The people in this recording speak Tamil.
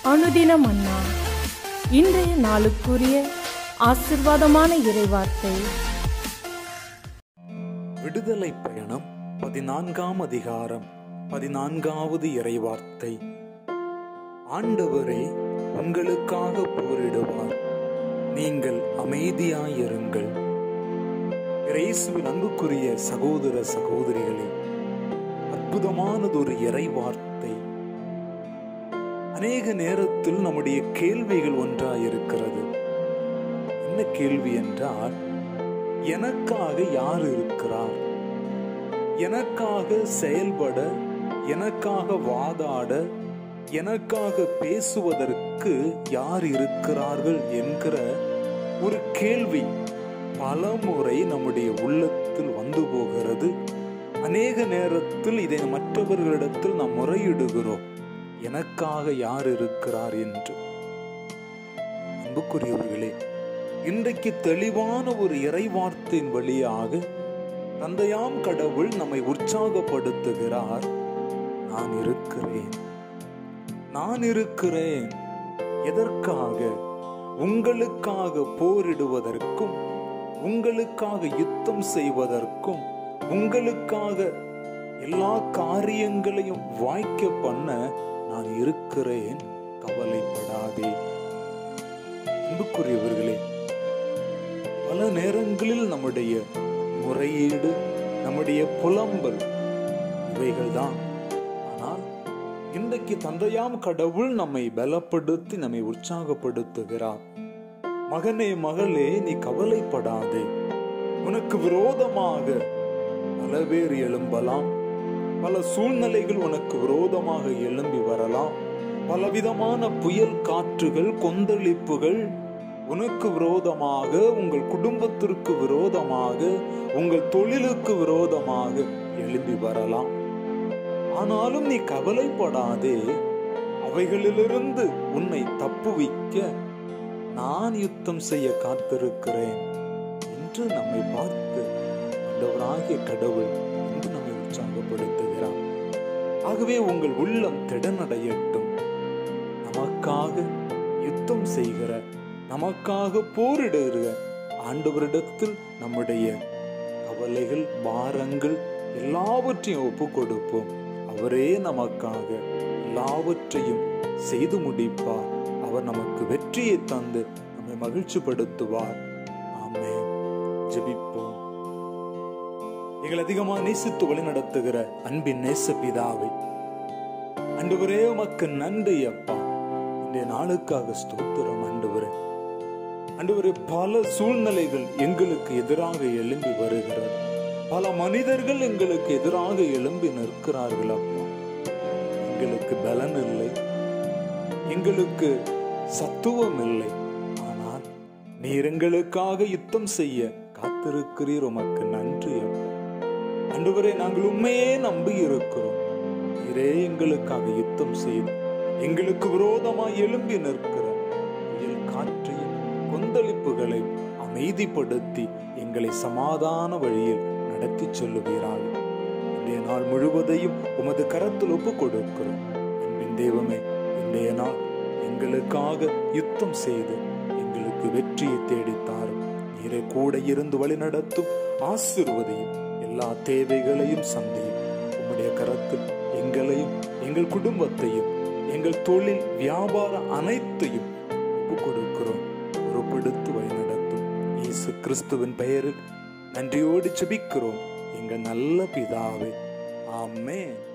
அனுதின மன்னா இன்றைய நாளுக்குரிய ஆசிர்வாதமான இறைவார்த்தை விடுதலை பயணம் பதினான்காம் அதிகாரம் பதினான்காவது இறைவார்த்தை ஆண்டவரே உங்களுக்காக போரிடுவார் நீங்கள் அமைதியாயிருங்கள் இயேசுவின் அன்புக்குரிய சகோதர சகோதரிகளே அற்புதமானதொரு இறைவார்த்தை அநேக நேரத்தில் நம்முடைய கேள்விகள் ஒன்றாயிருக்கிறது என்ன கேள்வி என்றால் எனக்காக யார் இருக்கிறார் எனக்காக செயல்பட எனக்காக வாதாட எனக்காக பேசுவதற்கு யார் இருக்கிறார்கள் என்கிற ஒரு கேள்வி பலமுறை நம்முடைய உள்ளத்தில் வந்து போகிறது அநேக நேரத்தில் இதை மற்றவர்களிடத்தில் நாம் முறையிடுகிறோம் எனக்காக யார் இருக்கிறார் என்று அன்புக்குரியவர்களே இன்றைக்கு தெளிவான ஒரு இறைவார்த்தையின் வழியாக தந்தையாம் கடவுள் நம்மை உற்சாகப்படுத்துகிறார் நான் இருக்கிறேன் நான் இருக்கிறேன் எதற்காக உங்களுக்காக போரிடுவதற்கும் உங்களுக்காக யுத்தம் செய்வதற்கும் உங்களுக்காக எல்லா காரியங்களையும் வாய்க்க பண்ண நான் இருக்கிறேன் கவலைப்படாதே அன்புக்குரியவர்களே பல நேரங்களில் நம்முடைய முறையீடு நம்முடைய புலம்பல் இவைகள்தான் ஆனால் இன்றைக்கு தந்தையாம் கடவுள் நம்மை பலப்படுத்தி நம்மை உற்சாகப்படுத்துகிறார் மகனே மகளே நீ கவலைப்படாதே உனக்கு விரோதமாக பல பேர் எழும்பலாம் பல சூழ்நிலைகள் உனக்கு விரோதமாக எழும்பி வரலாம் பலவிதமான புயல் காற்றுகள் கொந்தளிப்புகள் உனக்கு விரோதமாக உங்கள் குடும்பத்திற்கு விரோதமாக உங்கள் தொழிலுக்கு விரோதமாக எழும்பி வரலாம் ஆனாலும் நீ கவலைப்படாதே அவைகளிலிருந்து உன்னை தப்புவிக்க நான் யுத்தம் செய்ய காத்திருக்கிறேன் என்று நம்மை பார்த்து ஆண்டவராகிய கடவுள் என்று நம்மை உற்சாகப்படுத்துகிறார் ஆகவே உங்கள் உள்ளம் திடனடையட்டும் நமக்காக யுத்தம் செய்கிற நமக்காக போரிடுகிற ஆண்டவரிடத்தில் நம்முடைய கவலைகள் பாரங்கள் எல்லாவற்றையும் ஒப்பு கொடுப்போம் அவரே நமக்காக எல்லாவற்றையும் செய்து முடிப்பார் அவர் நமக்கு வெற்றியை தந்து நம்மை மகிழ்ச்சிப்படுத்துவார் ஆமே ஜெபிப்போம் எங்களை அதிகமா நேசித்து வழி நடத்துகிற அன்பின் நேச பிதாவை அன்றுவரே உமக்கு நன்றி அப்பா இன்றைய நாளுக்காக ஸ்தோத்திரம் அன்றுவரே அன்றுவரே பல சூழ்நிலைகள் எங்களுக்கு எதிராக எழும்பி வருகிறது பல மனிதர்கள் எங்களுக்கு எதிராக எழும்பி நிற்கிறார்கள் அப்பா எங்களுக்கு பலன் இல்லை எங்களுக்கு சத்துவம் இல்லை ஆனால் நீர் எங்களுக்காக யுத்தம் செய்ய காத்திருக்கிறீர் உமக்கு நன்றி அப்பா அன்றுவரே நாங்கள் உண்மையே நம்பி இருக்கிறோம் நீரே எங்களுக்காக யுத்தம் செய்து எங்களுக்கு விரோதமாய் எழும்பி நிற்கிற புயல் காற்றையும் கொந்தளிப்புகளை அமைதிப்படுத்தி எங்களை சமாதான வழியில் நடத்தி சொல்லுவீராக இன்றைய நாள் முழுவதையும் உமது கரத்தில் ஒப்பு கொடுக்கிறோம் அன்பின் தெய்வமே இன்றைய நாள் எங்களுக்காக யுத்தம் செய்து எங்களுக்கு வெற்றியை தேடித்தாரும் நீரை கூட இருந்து வழி நடத்தும் ஆசிர்வதையும் எல்லா தேவைகளையும் சந்தையும் உம்முடைய கரத்தில் எங்களையும் எங்கள் குடும்பத்தையும் எங்கள் தொழில் வியாபாரம் அனைத்தையும் ஒப்பு கொடுக்கிறோம் பொறுப்படுத்து வழிநடத்தும் இயேசு கிறிஸ்துவின் பெயரில் நன்றியோடு செபிக்கிறோம் எங்கள் நல்ல பிதாவே ஆமென்